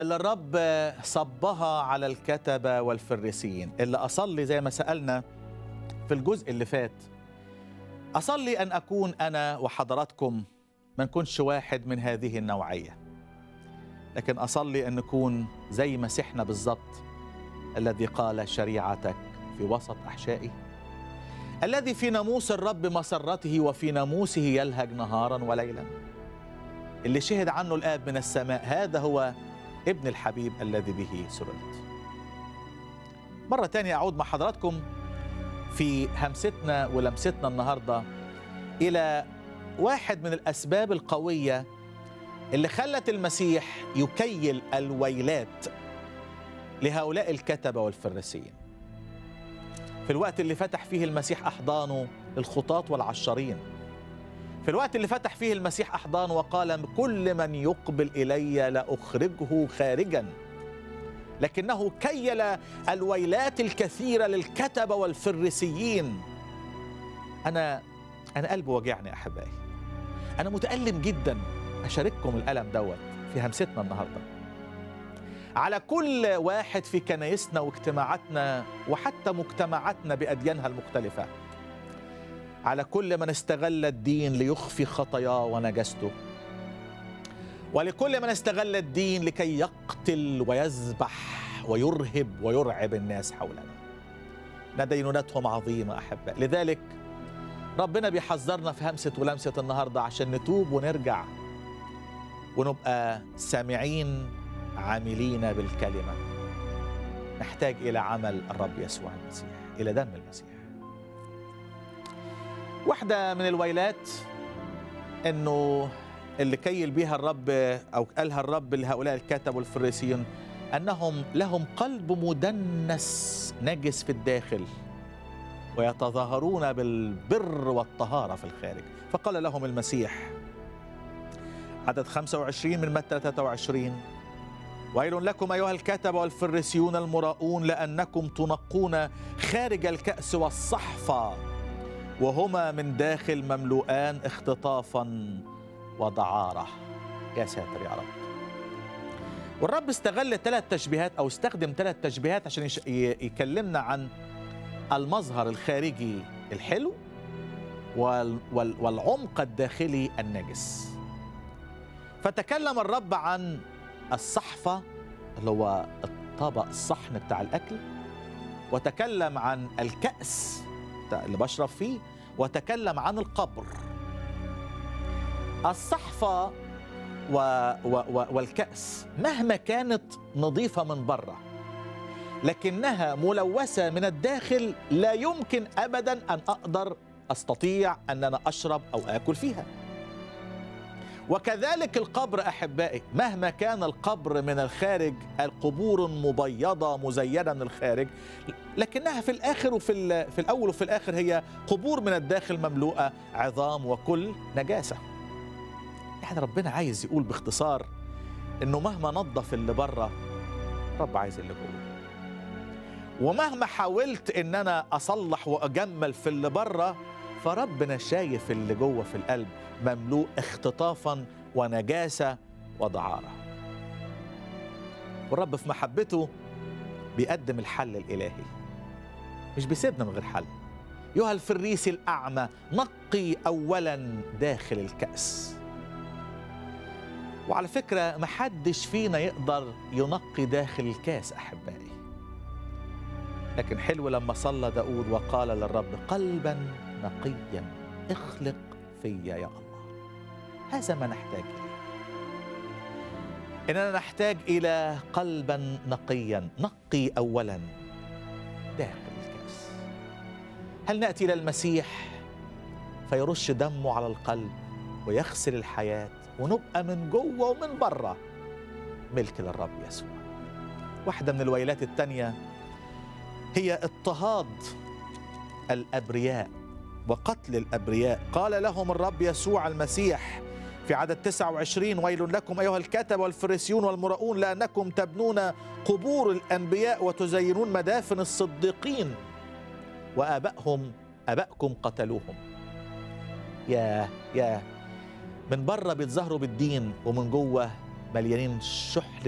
اللي الرب صبها على الكتبة والفريسيين اللي أصلي زي ما سألنا في الجزء اللي فات أصلي أن أكون أنا وحضراتكم ما نكونش واحد من هذه النوعية لكن أصلي أن نكون زي مسيحنا بالظبط الذي قال شريعتك في وسط أحشائي الذي في ناموس الرب مسرته وفي ناموسه يلهج نهارا وليلا اللي شهد عنه الآب من السماء هذا هو ابن الحبيب الذي به سررت مرة تانية أعود مع حضراتكم في همستنا ولمستنا النهاردة إلى واحد من الأسباب القوية اللي خلت المسيح يكيل الويلات لهؤلاء الكتبة والفريسيين في الوقت اللي فتح فيه المسيح أحضانه للخطاة والعشارين في الوقت اللي فتح فيه المسيح أحضانه وقال كل من يقبل إلي لأخرجه خارجا لكنه كيل الويلات الكثيرة للكتبة والفريسيين أنا أنا قلبي وجعني أحبائي أنا متألم جدا أشارككم الألم دوت في همستنا النهارده على كل واحد في كنايسنا واجتماعاتنا وحتى مجتمعاتنا بأديانها المختلفة على كل من استغل الدين ليخفي خطاياه ونجسته ولكل من استغل الدين لكي يقتل ويذبح ويرهب ويرعب الناس حولنا دينونتهم عظيمة أحباء لذلك ربنا بيحذرنا في همسة ولمسة النهاردة عشان نتوب ونرجع ونبقى سامعين عاملين بالكلمة نحتاج إلى عمل الرب يسوع المسيح إلى دم المسيح واحدة من الويلات أنه اللي كيل بيها الرب أو قالها الرب لهؤلاء الكتب والفريسيين أنهم لهم قلب مدنس نجس في الداخل ويتظاهرون بالبر والطهارة في الخارج فقال لهم المسيح عدد 25 من متى 23 ويل لكم أيها الكتبة والفريسيون المراؤون لأنكم تنقون خارج الكأس والصحفة وهما من داخل مملوءان اختطافا ودعارة يا ساتر يا رب والرب استغل ثلاث تشبيهات أو استخدم ثلاث تشبيهات عشان يكلمنا عن المظهر الخارجي الحلو والعمق الداخلي النجس فتكلم الرب عن الصحفة اللي هو الطبق الصحن بتاع الأكل وتكلم عن الكأس اللي بشرب فيه وتكلم عن القبر الصحفة و و و والكأس مهما كانت نظيفة من بره لكنها ملوثة من الداخل لا يمكن أبدا أن أقدر أستطيع أن أنا أشرب أو آكل فيها وكذلك القبر احبائي مهما كان القبر من الخارج القبور مبيضه مزينه من الخارج لكنها في الاخر وفي في الاول وفي الاخر هي قبور من الداخل مملوءه عظام وكل نجاسه يعني ربنا عايز يقول باختصار انه مهما نظف اللي بره رب عايز اللي جوه ومهما حاولت ان انا اصلح واجمل في اللي بره فربنا شايف اللي جوه في القلب مملوء اختطافا ونجاسه ودعاره والرب في محبته بيقدم الحل الالهي مش بيسيبنا من غير حل ايها الفريسي الاعمى نقي اولا داخل الكاس وعلى فكره محدش فينا يقدر ينقي داخل الكاس احبائي لكن حلو لما صلى داود وقال للرب قلبا نقيا اخلق فيا يا الله هذا ما نحتاج اليه اننا نحتاج الى قلبا نقيا نقي اولا داخل الكاس هل ناتي الى المسيح فيرش دمه على القلب ويغسل الحياه ونبقى من جوه ومن بره ملك للرب يسوع واحده من الويلات الثانيه هي اضطهاد الابرياء وقتل الابرياء قال لهم الرب يسوع المسيح في عدد 29 ويل لكم ايها الكتبه والفريسيون والمراؤون لانكم تبنون قبور الانبياء وتزينون مدافن الصديقين وابائهم ابائكم قتلوهم يا يا من بره بيتظاهروا بالدين ومن جوه مليانين شحل